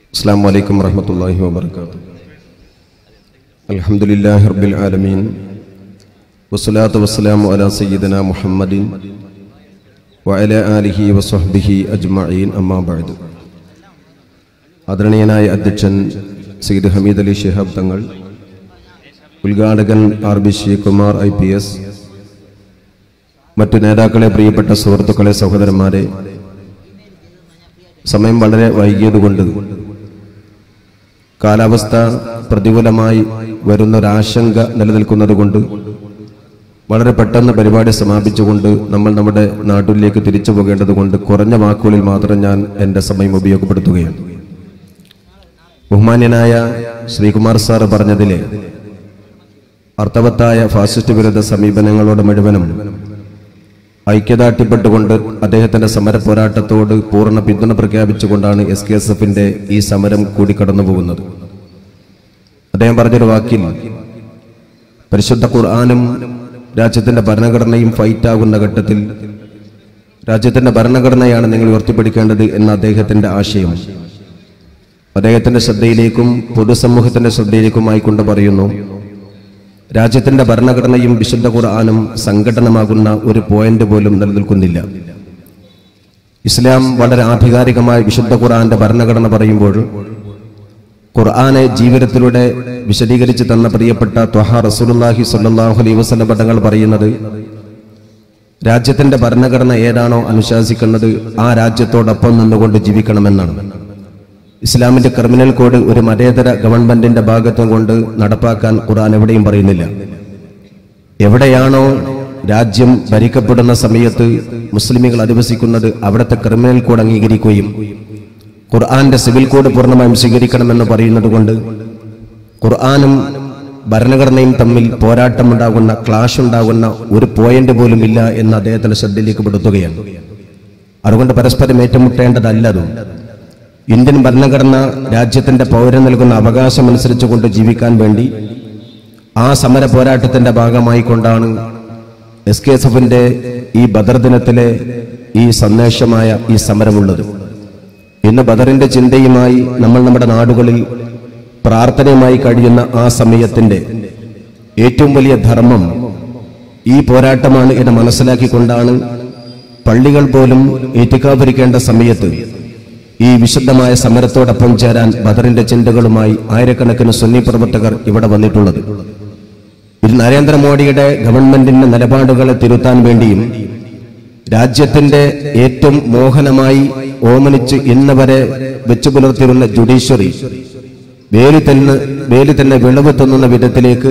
السلام عليكم ورحمة الله وبركاته الحمد لله رب العالمين والصلاة والسلام على سيدنا محمد وعلى آله وصحبه أجمعين أما بعد ആദരണീയനായ അധ്യക്ഷൻ സയ്യിദ് ഹമീദ് അലി ഷിഹാബ് തങ്ങൾ ഉദ്ഘാടകൻ R B Sreekumar I P S മറ്റു നേതാക്കളെ പ്രിയപ്പെട്ട സുഹൃത്തുക്കളെ സഹോദരന്മാരെ സമയം വളരെ വൈകിയതുകൊണ്ട് കാലാവസ്ഥ പ്രതികൂലമായി വരുന്നൊരാശങ്ക നിലനിൽക്കുന്നതുകൊണ്ട് വളരെ പെട്ടെന്ന് പരിപാടി സമാപിച്ചുകൊണ്ട് നമ്മൾ നമ്മുടെ നാട്ടിലേക്ക് തിരിച്ചു പോകേണ്ടതുകൊണ്ട് കുറഞ്ഞ വാക്കുകളിൽ മാത്രം ഞാൻ എൻ്റെ സമയം ഉപയോഗപ്പെടുത്തുകയാണ് ബഹുമാന്യനായ ശ്രീകുമാർ സാർ പറഞ്ഞതിലെ അർത്ഥവത്തായ ഫാസിസ്റ്റ് വിരുദ്ധ സമീപനങ്ങളോട് മുഴുവനും ഐക്യദാർഢ്യപ്പെട്ടുകൊണ്ട് അദ്ദേഹത്തിന്റെ സമര പോരാട്ടത്തോട് പൂർണ്ണ പിന്തുണ പ്രഖ്യാപിച്ചുകൊണ്ടാണ് എസ് കെ എസ് എഫിന്റെ ഈ സമരം കൂടി കടന്നു പോകുന്നത് അദ്ദേഹം പറഞ്ഞൊരു വാക്കിൽ പരിശുദ്ധ ഖുർആാനും രാജ്യത്തിന്റെ ഭരണഘടനയും ഫൈറ്റ് ആകുന്ന ഘട്ടത്തിൽ രാജ്യത്തിന്റെ ഭരണഘടനയാണ് നിങ്ങൾ ഉയർത്തിപ്പിടിക്കേണ്ടത് എന്ന അദ്ദേഹത്തിന്റെ ആശയം അദ്ദേഹത്തിന്റെ ശ്രദ്ധയിലേക്കും പൊതുസമൂഹത്തിന്റെ ശ്രദ്ധയിലേക്കുമായി കൊണ്ട് പറയുന്നു രാജ്യത്തിന്റെ ഭരണഘടനയും വിശുദ്ധ ഖുർആാനും സംഘടനമാകുന്ന ഒരു പോയിന്റ് പോലും നിലനിൽക്കുന്നില്ല ഇസ്ലാം വളരെ ആധികാരികമായി വിശുദ്ധ ഖുർആന്റെ ഭരണഘടന പറയുമ്പോൾ ഖുർആനെ ജീവിതത്തിലൂടെ വിശദീകരിച്ച് തന്ന പ്രിയപ്പെട്ട ത്വഹ റസൂലുള്ളാഹി സ്വല്ലല്ലാഹു അലൈഹി വസല്ലം പദങ്ങൾ പറയുന്നത് രാജ്യത്തിന്റെ ഭരണഘടന ഏതാണോ അനുശാസിക്കുന്നത് ആ രാജ്യത്തോടൊപ്പം നിന്നുകൊണ്ട് ജീവിക്കണമെന്നാണ് ഇസ്ലാമിന്റെ ക്രിമിനൽ കോഡ് ഒരു മതേതര ഗവൺമെന്റിന്റെ ഭാഗത്തും കൊണ്ട് നടപ്പാക്കാൻ ഖുർആൻ എവിടെയും പറയുന്നില്ല എവിടെയാണോ രാജ്യം ഭരിക്കപ്പെടുന്ന സമയത്ത് മുസ്ലിമുകൾ അധിവസിക്കുന്നത് അവിടുത്തെ ക്രിമിനൽ കോഡ് അംഗീകരിക്കുകയും ഖുർആന്റെ സിവിൽ കോഡ് പൂർണ്ണമായും സ്വീകരിക്കണമെന്ന് പറയുന്നത് കൊണ്ട് ഖുർആാനും ഭരണഘടനയും തമ്മിൽ പോരാട്ടമുണ്ടാകുന്ന ക്ലാഷ് ഉണ്ടാകുന്ന ഒരു പോയിന്റ് പോലും ഇല്ല എന്ന് അദ്ദേഹത്തിന്റെ ശ്രദ്ധയിലേക്ക് പെടുത്തുകയാണ് അതുകൊണ്ട് പരസ്പരം ഏറ്റുമുട്ടേണ്ടതല്ലതും ഇന്ത്യൻ ഭരണഘടന രാജ്യത്തിന്റെ പൗരൻ നൽകുന്ന അവകാശം അനുസരിച്ചുകൊണ്ട് ജീവിക്കാൻ വേണ്ടി ആ സമര പോരാട്ടത്തിന്റെ ഭാഗമായി കൊണ്ടാണ് എസ് കെ എസ് എഫിന്റെ ഈ ബദർ ദിനത്തിലെ ഈ സന്ദേശമായ ഈ സമരമുള്ളത് ഇന്ന് ബദറിന്റെ ചിന്തയുമായി നമ്മൾ നമ്മുടെ നാടുകളിൽ പ്രാർത്ഥനയുമായി കഴിയുന്ന ആ സമയത്തിന്റെ ഏറ്റവും വലിയ ധർമ്മം ഈ പോരാട്ടമാണ് എന്ന് മനസ്സിലാക്കിക്കൊണ്ടാണ് പള്ളികൾ പോലും ഏറ്റുകാവരിക്കേണ്ട സമയത്ത് ഈ വിശുദ്ധമായ സമരത്തോടൊപ്പം ചേരാൻ ബദറിന്റെ ചിന്തകളുമായി ആയിരക്കണക്കിന് സുന്നി പ്രവർത്തകർ ഇവിടെ വന്നിട്ടുള്ളത് ഇത് നരേന്ദ്രമോദിയുടെ ഗവൺമെന്റിന്റെ നിലപാടുകളെ തിരുത്താൻ വേണ്ടിയും രാജ്യത്തിന്റെ ഏറ്റവും മോഹനമായി ഓമനിച്ച് ഇന്ന് വരെ വെച്ചു പുലർത്തിയിരുന്ന ജുഡീഷ്യറി വേലി തന്നെ വേലി തന്നെ വിളവ് തിന്നുന്ന വിധത്തിലേക്ക്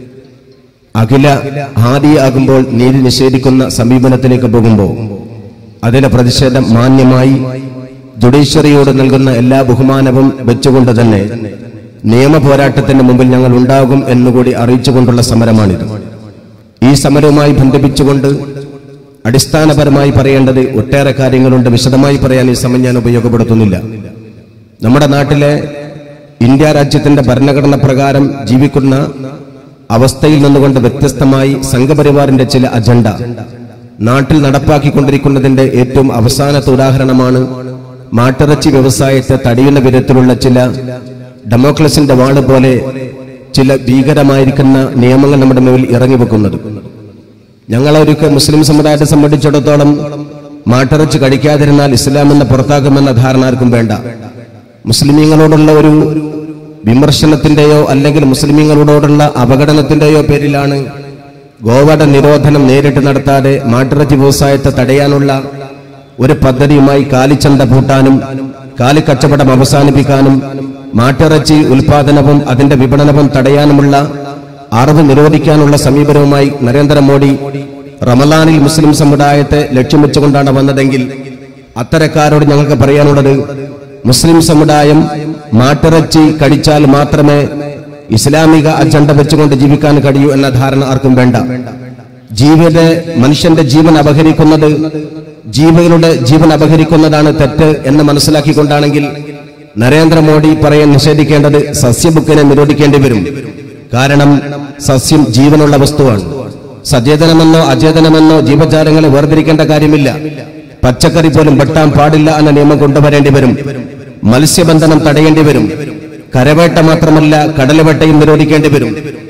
അഖില ഹാദിയാകുമ്പോൾ നീതി നിഷേധിക്കുന്ന സമീപനത്തിലേക്ക് പോകുമ്പോൾ അതിന്റെ പ്രതിഷേധം മാന്യമായി ജുഡീഷ്യറിയോട് നൽകുന്ന എല്ലാ ബഹുമാനവും വെച്ചുകൊണ്ട് തന്നെ നിയമ പോരാട്ടത്തിന് മുമ്പിൽ ഞങ്ങൾ ഉണ്ടാകും എന്നുകൂടി അറിയിച്ചുകൊണ്ടുള്ള സമരമാണിത് ഈ സമരവുമായി ബന്ധിപ്പിച്ചുകൊണ്ട് അടിസ്ഥാനപരമായി പറയേണ്ടത് ഒട്ടേറെ കാര്യങ്ങളുണ്ട് വിശദമായി പറയാൻ ഈ സമയം ഞാൻ ഉപയോഗപ്പെടുത്തുന്നില്ല നമ്മുടെ നാട്ടിലെ ഇന്ത്യ രാജ്യത്തിന്റെ ഭരണഘടന പ്രകാരം ജീവിക്കുന്ന അവസ്ഥയിൽ നിന്നുകൊണ്ട് വ്യത്യസ്തമായി സംഘപരിവാറിന്റെ ചില അജണ്ട നാട്ടിൽ നടപ്പാക്കിക്കൊണ്ടിരിക്കുന്നതിന്റെ ഏറ്റവും അവസാനത്തെ ഉദാഹരണമാണ് മാട്ടിറച്ചി വ്യവസായത്തെ തടയുന്ന വിധത്തിലുള്ള ചില ഡെമോക്രസിന്റെ വാള് പോലെ ചില ഭീകരമായിരിക്കുന്ന നിയമങ്ങൾ നമ്മുടെ മുന്നിൽ ഇറങ്ങി വെക്കുന്നത് ഞങ്ങളൊരുക്ക് മുസ്ലിം സമുദായത്തെ സംബന്ധിച്ചിടത്തോളം മാട്ടിറച്ചി കഴിക്കാതിരുന്നാൽ ഇസ്ലാം എന്ന പുറത്താക്കുമെന്ന ധാരണ ആർക്കും വേണ്ട മുസ്ലിമീങ്ങളോടുള്ള ഒരു വിമർശനത്തിന്റെയോ അല്ലെങ്കിൽ മുസ്ലിമീങ്ങളോടുള്ള അവഗണനത്തിന്റെയോ പേരിലാണ് ഗോവധ നിരോധനം നേരിട്ട് നടത്താതെ മാട്ടിറച്ചി വ്യവസായത്തെ തടയാനുള്ള ഒരു പദ്ധതിയുമായി കാലിച്ചന്ത പൂട്ടാനും കാലിക്കച്ചവടം അവസാനിപ്പിക്കാനും മാട്ടിറച്ചി ഉൽപാദനവും അതിന്റെ വിപണനവും തടയാനുമുള്ള അറിവ് നിരോധിക്കാനുള്ള സമീപനവുമായി നരേന്ദ്രമോദി റമലാനിൽ മുസ്ലിം സമുദായത്തെ ലക്ഷ്യം വെച്ചുകൊണ്ടാണ് വന്നതെങ്കിൽ അത്തരക്കാരോട് ഞങ്ങൾക്ക് പറയാനുള്ളത് മുസ്ലിം സമുദായം മാട്ടിറച്ചി കഴിച്ചാൽ മാത്രമേ ഇസ്ലാമിക അജണ്ട വെച്ചുകൊണ്ട് ജീവിക്കാൻ കഴിയൂ എന്ന ധാരണ ആർക്കും വേണ്ട ജീവിത മനുഷ്യന്റെ ജീവൻ അപഹരിക്കുന്നത് ജീവകളുടെ ജീവൻ അപഹരിക്കുന്നതാണ് തെറ്റ് എന്ന് മനസ്സിലാക്കിക്കൊണ്ടാണെങ്കിൽ നരേന്ദ്രമോദി പറയാൻ നിഷേധിക്കേണ്ടത് സസ്യബുക്കിനെ നിരോധിക്കേണ്ടി വരും കാരണം സസ്യം ജീവനുള്ള വസ്തുവാണ് സചേതനമെന്നോ അചേതനമെന്നോ ജീവജാലങ്ങളെ വേർതിരിക്കേണ്ട കാര്യമില്ല പച്ചക്കറി പോലും വെട്ടാൻ പാടില്ല എന്ന നിയമം കൊണ്ടുവരേണ്ടി വരും മത്സ്യബന്ധനം തടയേണ്ടി വരും കരവേട്ട മാത്രമല്ല കടലുവേട്ടയും നിരോധിക്കേണ്ടി വരും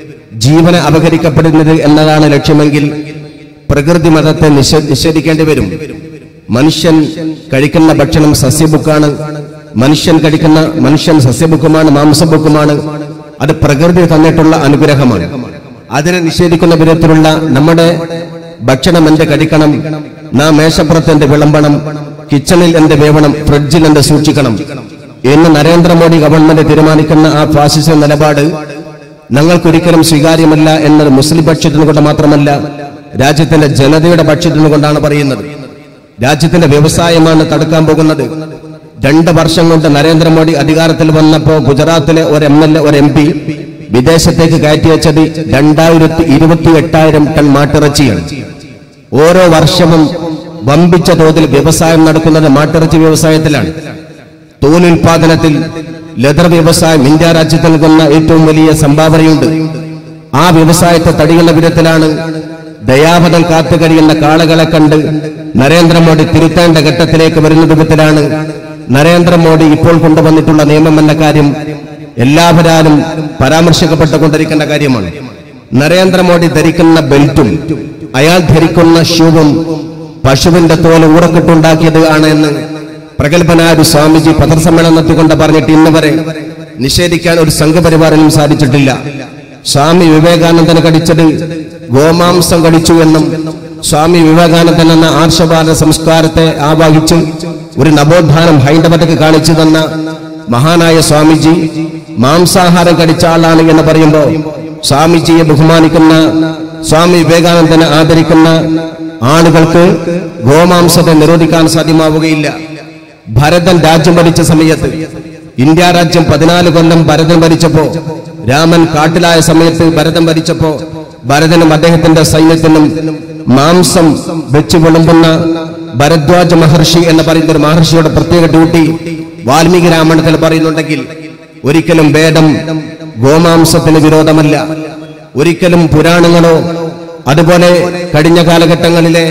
ജീവന അപഹരിക്കപ്പെടുന്നത് എന്നതാണ് ലക്ഷ്യമെങ്കിൽ പ്രകൃതി മതത്തെ നിഷേ നിഷേധിക്കേണ്ടി വരും മനുഷ്യൻ കഴിക്കുന്ന ഭക്ഷണം സസ്യബുക്കാണ് മനുഷ്യൻ കഴിക്കുന്ന മനുഷ്യൻ സസ്യബുക്കുമാണ് മാംസബുക്കുമാണ് അത് പ്രകൃതി തന്നിട്ടുള്ള അനുഗ്രഹമാണ് അതിനെ നിഷേധിക്കുന്ന വിധത്തിലുള്ള നമ്മുടെ ഭക്ഷണം എന്ത് കഴിക്കണം നാം മേശപ്പുറത്ത് എന്ത് വിളമ്പണം കിച്ചണിൽ എന്ത് വേവണം ഫ്രിഡ്ജിൽ എന്ത് സൂക്ഷിക്കണം എന്ന് നരേന്ദ്രമോദി ഗവൺമെന്റ് തീരുമാനിക്കുന്ന ആ ഫാസിസ നിലപാട് ഞങ്ങൾക്കൊരിക്കലും സ്വീകാര്യമല്ല എന്നത് മുസ്ലിം പക്ഷത്തിന് കൊണ്ട് മാത്രമല്ല രാജ്യത്തിന്റെ ജനതയുടെ പക്ഷത്തിന് കൊണ്ടാണ് പറയുന്നത് രാജ്യത്തിന്റെ വ്യവസായമാണ് തടുക്കാൻ പോകുന്നത് രണ്ട് വർഷം കൊണ്ട് നരേന്ദ്രമോദി അധികാരത്തിൽ വന്നപ്പോ ഗുജറാത്തിലെ ഒരു എം എൽ എ ഒരു എം പി വിദേശത്തേക്ക് കയറ്റി വെച്ചത് രണ്ടായിരത്തി ഇരുപത്തി എട്ടായിരം ടൺ മാട്ടിറച്ചിയാണ് ഓരോ വർഷവും വമ്പിച്ച തോതിൽ വ്യവസായം നടക്കുന്നത് മാട്ടിറച്ചി വ്യവസായത്തിലാണ് തോലുൽപാദനത്തിൽ ലെതർ വ്യവസായം ഇന്ത്യ രാജ്യത്ത് നൽകുന്ന ഏറ്റവും വലിയ സംഭാവനയുണ്ട് ആ വ്യവസായത്തെ തടിയുന്ന വിധത്തിലാണ് ദയാവധം കാത്തു കഴിയുന്ന കാളകളെ കണ്ട് നരേന്ദ്രമോദി തിരുത്തേണ്ട ഘട്ടത്തിലേക്ക് വരുന്ന വിധത്തിലാണ് നരേന്ദ്രമോദി ഇപ്പോൾ കൊണ്ടുവന്നിട്ടുള്ള നിയമം എന്ന കാര്യം എല്ലാവരാലും പരാമർശിക്കപ്പെട്ടുകൊണ്ടിരിക്കേണ്ട കാര്യമാണ് നരേന്ദ്രമോദി ധരിക്കുന്ന ബെൽറ്റും അയാൾ ധരിക്കുന്ന ഷൂവും പശുവിന്റെ തോല് ഊറക്കിട്ടുണ്ടാക്കിയത് ആണ് എന്ന് പ്രഗത്ഭനായ ഒരു സ്വാമിജി പത്രസമ്മേളനത്തിൽ കൊണ്ട് പറഞ്ഞിട്ട് ഇന്ന് വരെ നിഷേധിക്കാൻ ഒരു സംഘപരിവാറിനും സാധിച്ചിട്ടില്ല സ്വാമി വിവേകാനന്ദന് കടിച്ചത് ഗോമാംസം കടിച്ചു എന്നും സ്വാമി വിവേകാനന്ദൻ എന്ന ആർഷഭാരത സംസ്കാരത്തെ ആവാഹിച്ച് ഒരു നവോത്ഥാനം ഹൈന്ദവതയ്ക്ക് കാണിച്ചു തന്ന മഹാനായ സ്വാമിജി മാംസാഹാരം കടിച്ച ആളാണ് എന്ന് പറയുമ്പോൾ സ്വാമിജിയെ ബഹുമാനിക്കുന്ന സ്വാമി വിവേകാനന്ദനെ ആദരിക്കുന്ന ആളുകൾക്ക് ഗോമാംസത്തെ നിരോധിക്കാൻ സാധ്യമാവുകയില്ല ഭരതൻ രാജ്യം ഭരിച്ച സമയത്ത് ഇന്ത്യ രാജ്യം പതിനാല് കൊല്ലം ഭരതൻ ഭരിച്ചപ്പോ രാമൻ കാട്ടിലായ സമയത്ത് ഭരതൻ ഭരിച്ചപ്പോ ഭരതനും അദ്ദേഹത്തിന്റെ സൈന്യത്തിനും മാംസം വെച്ച് വിളമ്പുന്ന ഭരദ്വാജ മഹർഷി എന്ന് പറയുന്ന ഒരു മഹർഷിയുടെ പ്രത്യേക ഡ്യൂട്ടി വാൽമീകി രാമായണത്തിൽ പറയുന്നുണ്ടെങ്കിൽ ഒരിക്കലും വേദം ഗോമാംസത്തിന് വിരോധമല്ല ഒരിക്കലും പുരാണങ്ങളോ അതുപോലെ കഴിഞ്ഞ കാലഘട്ടങ്ങളിലെ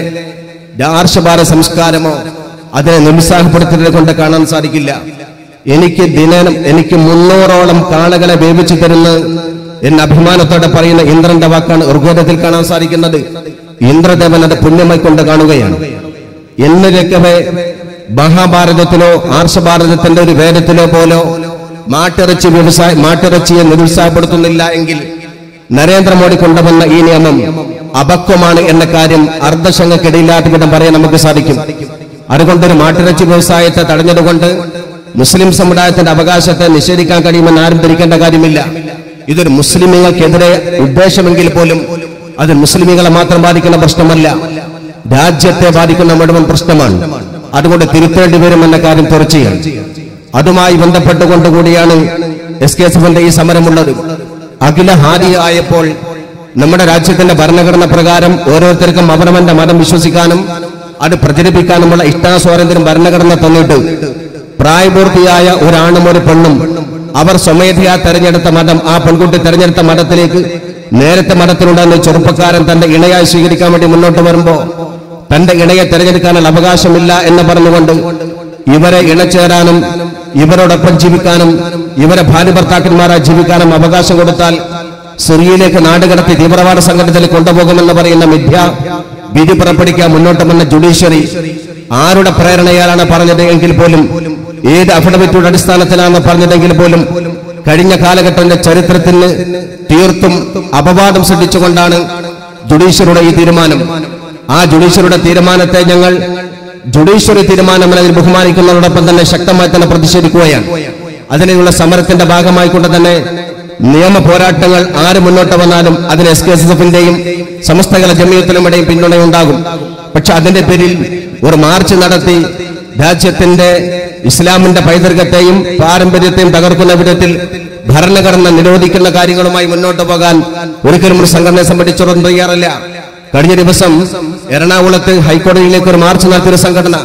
ആർഷഭാര സംസ്കാരമോ അതിനെ നിരുത്സാഹപ്പെടുത്തുന്നത് കൊണ്ട് കാണാൻ സാധിക്കില്ല എനിക്ക് ദിനം എനിക്ക് മുന്നൂറോളം കാളകളെ വേവിച്ചു തരുന്ന എന്ന അഭിമാനത്തോടെ പറയുന്ന ഇന്ദ്രന്റെ വാക്കാണ് ഋഗ്വേദത്തിൽ കാണാൻ സാധിക്കുന്നത് ഇന്ദ്രദേവൻ അത് പുണ്യമായി കൊണ്ട് കാണുകയാണ് എന്ന് രക്കവേ മഹാഭാരതത്തിലോ ആർഷഭാരതത്തിന്റെ ഒരു വേദത്തിലോ പോലോ മാട്ടിറച്ചി വ്യവസായ മാട്ടിറച്ചിയെ നിരുത്സാഹപ്പെടുത്തുന്നില്ല എങ്കിൽ നരേന്ദ്രമോദി കൊണ്ടുവന്ന ഈ നിയമം അപക്വമാണ് എന്ന കാര്യം അർദ്ധശങ്കക്കിടയില്ലാത്ത വിധം പറയാൻ നമുക്ക് സാധിക്കും അതുകൊണ്ടൊരു മാട്ടിറച്ചി വ്യവസായത്തെ തടഞ്ഞതുകൊണ്ട് മുസ്ലിം സമുദായത്തിന്റെ അവകാശത്തെ നിഷേധിക്കാൻ കഴിയുമെന്ന് ആരും ധരിക്കേണ്ട കാര്യമില്ല ഇതൊരു മുസ്ലിമുകൾക്കെതിരെ ഉദ്ദേശമെങ്കിൽ പോലും അത് മുസ്ലിമുകളെ മാത്രം ബാധിക്കുന്ന പ്രശ്നമല്ല രാജ്യത്തെ ബാധിക്കുന്ന മുഴുവൻ പ്രശ്നമാണ് അതുകൊണ്ട് തിരുത്തേണ്ടി വരുമെന്ന കാര്യം തീർച്ചയാണ് അതുമായി ബന്ധപ്പെട്ടുകൊണ്ട് കൂടിയാണ് എസ് കെ എസ് എഫിന്റെ ഈ സമരമുള്ളത് അഖില ഹാരി ആയപ്പോൾ നമ്മുടെ രാജ്യത്തിന്റെ ഭരണഘടന പ്രകാരം ഓരോരുത്തർക്കും അവനവന്റെ മതം വിശ്വസിക്കാനും അത് പ്രചരിപ്പിക്കാനുമുള്ള ഇഷ്ടാസ്വാതന്ത്ര്യം ഭരണഘടന തന്നിട്ട് പ്രായപൂർത്തിയായ ഒരാണും ഒരു പെണ്ണും അവർ സ്വമേധയാ തെരഞ്ഞെടുത്ത മതം ആ പെൺകുട്ടി തെരഞ്ഞെടുത്ത മതത്തിലേക്ക് നേരത്തെ മതത്തിലുണ്ടെന്ന് ചെറുപ്പക്കാരൻ തന്റെ ഇണയായി സ്വീകരിക്കാൻ വേണ്ടി മുന്നോട്ട് വരുമ്പോ തന്റെ ഇണയെ തെരഞ്ഞെടുക്കാനുള്ള അവകാശമില്ല എന്ന് പറഞ്ഞുകൊണ്ട് ഇവരെ ഇണചേരാനും ഇവരോടൊപ്പം ജീവിക്കാനും ഇവരെ ഭാര്യ ഭർത്താക്കന്മാരായി ജീവിക്കാനും അവകാശം കൊടുത്താൽ സിറിയയിലേക്ക് നാടുകടത്തി തീവ്രവാദ സംഘടനത്തിൽ കൊണ്ടുപോകുമെന്ന് പറയുന്ന മിഥ്യ വിധി പുറപ്പെടുവിക്കാൻ മുന്നോട്ട് വന്ന ജുഡീഷ്യറി ആരുടെ പ്രേരണയാലാണ് പറഞ്ഞത് എങ്കിൽ പോലും ഏത് അഫിഡവിറ്റിയുടെ അടിസ്ഥാനത്തിലാണ് പറഞ്ഞതെങ്കിൽ പോലും കഴിഞ്ഞ കാലഘട്ടത്തിന്റെ ചരിത്രത്തിന് തീർത്തും അപവാദം സൃഷ്ടിച്ചുകൊണ്ടാണ് ജുഡീഷ്യറിയുടെ ഈ തീരുമാനം ആ ജുഡീഷ്യറിയുടെ തീരുമാനത്തെ ഞങ്ങൾ ജുഡീഷ്യറി തീരുമാനം എന്നതിൽ ബഹുമാനിക്കുന്നതോടൊപ്പം തന്നെ ശക്തമായി തന്നെ പ്രതിഷേധിക്കുകയാണ് അതിനുള്ള സമരത്തിന്റെ ഭാഗമായിക്കൊണ്ട് തന്നെ നിയമ പോരാട്ടങ്ങൾ ആര് മുന്നോട്ട് വന്നാലും അതിന് എസ് കെ എസ് എഫിന്റെയും സമസ്തകല ജമീയത്തിലുമിടെയും പിന്തുണയുണ്ടാകും പക്ഷെ അതിന്റെ പേരിൽ ഒരു മാർച്ച് നടത്തി രാജ്യത്തിന്റെ ഇസ്ലാമിന്റെ പൈതൃകത്തെയും പാരമ്പര്യത്തെയും തകർക്കുന്ന വിധത്തിൽ ഭരണഘടന നിരോധിക്കുന്ന കാര്യങ്ങളുമായി മുന്നോട്ട് പോകാൻ ഒരിക്കലും ഒരു സംഘടനയെ സംബന്ധിച്ചിടത്തോളം തയ്യാറല്ല കഴിഞ്ഞ ദിവസം എറണാകുളത്ത് ഹൈക്കോടതിയിലേക്ക് ഒരു മാർച്ച് നടത്തിയൊരു സംഘടന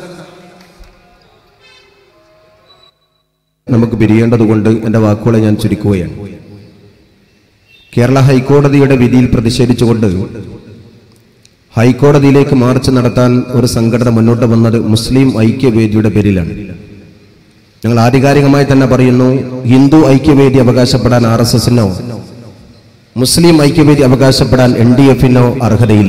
നമുക്ക് പിരിയേണ്ടതുകൊണ്ട് എന്റെ വാക്കുകളെ ഞാൻ ചുരുക്കുകയാണ് കേരള ഹൈക്കോടതിയുടെ വിധിയിൽ പ്രതിഷേധിച്ചുകൊണ്ട് ഹൈക്കോടതിയിലേക്ക് മാർച്ച് നടത്താൻ ഒരു സംഘടന മുന്നോട്ട് വന്നത് മുസ്ലിം ഐക്യവേദിയുടെ പേരിലാണ് ഞങ്ങൾ ആധികാരികമായി തന്നെ പറയുന്നു ഹിന്ദു ഐക്യവേദി അവകാശപ്പെടാൻ ആർ എസ് എസിനോ മുസ്ലിം ഐക്യവേദി അവകാശപ്പെടാൻ എൻ ഡി എഫിനോ അർഹതയില്ല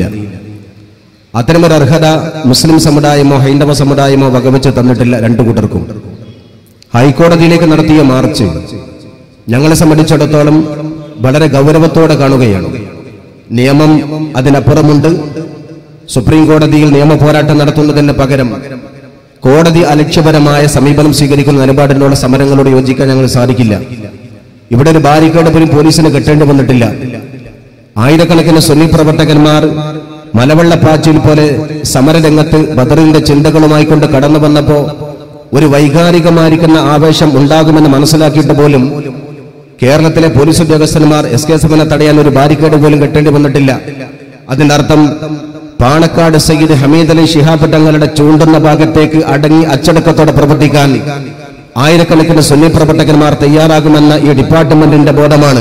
അത്തരമൊരു അർഹത മുസ്ലിം സമുദായമോ ഹൈന്ദവ സമുദായമോ വകവെച്ച് തന്നിട്ടില്ല രണ്ടു കൂട്ടർക്കും ഹൈക്കോടതിയിലേക്ക് നടത്തിയ മാർച്ച് ഞങ്ങളെ സംബന്ധിച്ചിടത്തോളം വളരെ ഗൗരവത്തോടെ കാണുകയാണ് നിയമം അതിനപ്പുറമുണ്ട് സുപ്രീം കോടതിയിൽ നിയമ പോരാട്ടം നടത്തുന്നതിന് പകരം കോടതി അലക്ഷ്യപരമായ സമീപനം സ്വീകരിക്കുന്ന നിലപാടിനുള്ള സമരങ്ങളോട് യോജിക്കാൻ ഞങ്ങൾ സാധിക്കില്ല ഇവിടെ ഒരു ബാരിക്കേഡ് പോലും പോലീസിന് കെട്ടേണ്ടി വന്നിട്ടില്ല ആയിരക്കണക്കിന് സുന്നി പ്രവർത്തകന്മാർ മലവെള്ളപ്പാച്ചിൽ പോലെ സമരരംഗത്ത് ബദറിന്റെ ചിന്തകളുമായി കൊണ്ട് കടന്നു വന്നപ്പോ ഒരു വൈകാരികമായിരിക്കുന്ന ആവേശം ഉണ്ടാകുമെന്ന് മനസ്സിലാക്കിയിട്ട് പോലും കേരളത്തിലെ പോലീസ് ഉദ്യോഗസ്ഥന്മാർ എസ് കെ എസ് എഫിനെ തടയാൻ ഒരു ബാരിക്കേഡ് പോലും കെട്ടേണ്ടി വന്നിട്ടില്ല അതിന്റെ അർത്ഥം പാണക്കാട് സയ്യിദ് ഹമീദ് അലി ശിഹാബ് തങ്ങളുടെ ചൂണ്ടുന്ന ഭാഗത്തേക്ക് അടങ്ങി അച്ചടക്കത്തോടെ പ്രവർത്തിക്കാൻ ആയിരക്കണക്കിന് സുന്നി പ്രവർത്തകന്മാർ തയ്യാറാകുമെന്ന ഈ ഡിപ്പാർട്ട്മെന്റിന്റെ ബോധമാണ്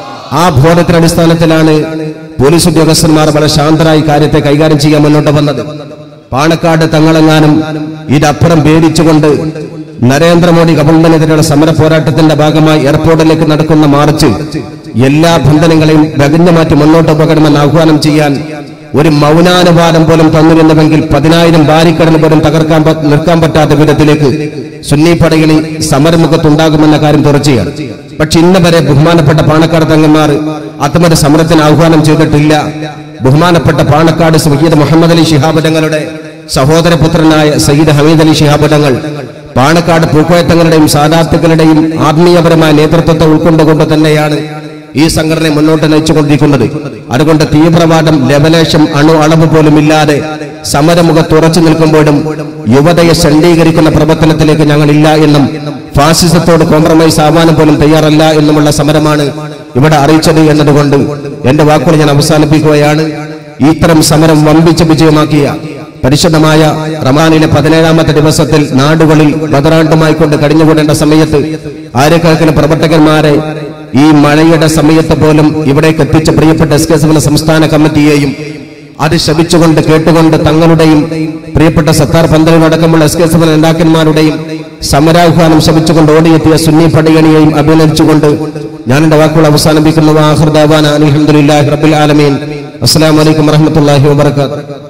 ആ ബോധത്തിന്റെ അടിസ്ഥാനത്തിലാണ് പോലീസ് ഉദ്യോഗസ്ഥന്മാർ വളരെ ശാന്തരായി കാര്യത്തെ കൈകാര്യം ചെയ്യാൻ മുന്നോട്ട് വന്നത് പാണക്കാട് തങ്ങളെങ്ങാനും ഇതപ്പുറം ഭേദിച്ചുകൊണ്ട് നരേന്ദ്രമോദി ഗവൺമെന്റിനെതിരെയുള്ള സമര പോരാട്ടത്തിന്റെ ഭാഗമായി എയർപോർട്ടിലേക്ക് നടക്കുന്ന മാർച്ച് എല്ലാ ബന്ധനങ്ങളെയും വകഞ്ഞു മാറ്റി മുന്നോട്ട് പോകണമെന്ന് ആഹ്വാനം ചെയ്യാൻ ഒരു മൗനാനുവാദം പോലും തന്നിരുന്നുവെങ്കിൽ പതിനായിരം ബാരിക്കടൽ പോലും തകർക്കാൻ പ- നിൽക്കാൻ പറ്റാത്ത വിധത്തിലേക്ക് സുന്നി പടയണി സമരമുഖത്തുണ്ടാകുമെന്ന കാര്യം തുറച്ചുകയാണ് പക്ഷെ ഇന്ന് വരെ ബഹുമാനപ്പെട്ട പാണക്കാട് തങ്ങന്മാർ അത്തമൊരു സമരത്തിന് ആഹ്വാനം ചെയ്തിട്ടില്ല ബഹുമാനപ്പെട്ട പാണക്കാട് സയ്യിദ് മുഹമ്മദ് അലി ശിഹാബ് തങ്ങളുടെ സഹോദരപുത്രനായ സയ്യിദ് ഹമീദ് അലി ശിഹാബ് തങ്ങൾ പാണക്കാട് പൂക്കോയത്തങ്ങളുടെയും സാധാർത്ഥികളുടെയും ആത്മീയപരമായ നേതൃത്വത്തെ ഉൾക്കൊണ്ടുകൊണ്ട് തന്നെയാണ് ഈ സംഘടന മുന്നോട്ട് നയിച്ചുകൊണ്ടിരിക്കുന്നത് അതുകൊണ്ട് തീവ്രവാദം ലവലേശം അണു അളവ് പോലും ഇല്ലാതെ സമരമുഖത്ത് ഉറച്ചു നിൽക്കുമ്പോഴും യുവതയെ ശണ്ഡീകരിക്കുന്ന പ്രവർത്തനത്തിലേക്ക് ഞങ്ങളില്ല എന്നും ഫാസിസത്തോട് കോംപ്രമൈസ് ആവാനും പോലും തയ്യാറല്ല എന്നുമുള്ള സമരമാണ് ഇവിടെ അറിയിച്ചത് എന്നതുകൊണ്ട് എന്റെ വാക്കുകൾ ഞാൻ അവസാനിപ്പിക്കുകയാണ് ഇത്തരം സമരം വമ്പിച്ച വിജയമാക്കിയ പരിശുദ്ധമായ റമാനിലെ പതിനേഴാമത്തെ ദിവസത്തിൽ നാടുകളിൽ ബദറാണ്ടുമായി കൊണ്ട് കഴിഞ്ഞുകൂടേണ്ട സമയത്ത് ആയിരക്കണക്കിന് പ്രവർത്തകന്മാരെ ഈ മഴയുടെ സമയത്ത് പോലും ഇവിടേക്ക് എത്തിച്ച പ്രിയപ്പെട്ട എസ് കെ എസ് എഫിന്റെ സംസ്ഥാന കമ്മിറ്റിയെയും അത് ശപിച്ചുകൊണ്ട് കേട്ടുകൊണ്ട് തങ്ങളുടെയും പ്രിയപ്പെട്ട സത്താർ പന്തലിനടക്കമുള്ള എസ് കെ എസ് എഫ് നേതാക്കന്മാരുടെയും സമരാഹ്വാനം ശപിച്ചുകൊണ്ട് ഓടിയെത്തിയ സുന്നി പടയണിയെയും അഭിനന്ദിച്ചുകൊണ്ട് ഞാൻ എന്റെ വാക്കുകൾ അവസാനിപ്പിക്കുന്നു ആഹൃദാവാൻ അലഹമുല്ലാഹി റബ്ബിൽ ആലമീൻ അസ്സലാമു അലൈക്കും വറഹ്മത്തുള്ളാഹി വബറകാതുഹു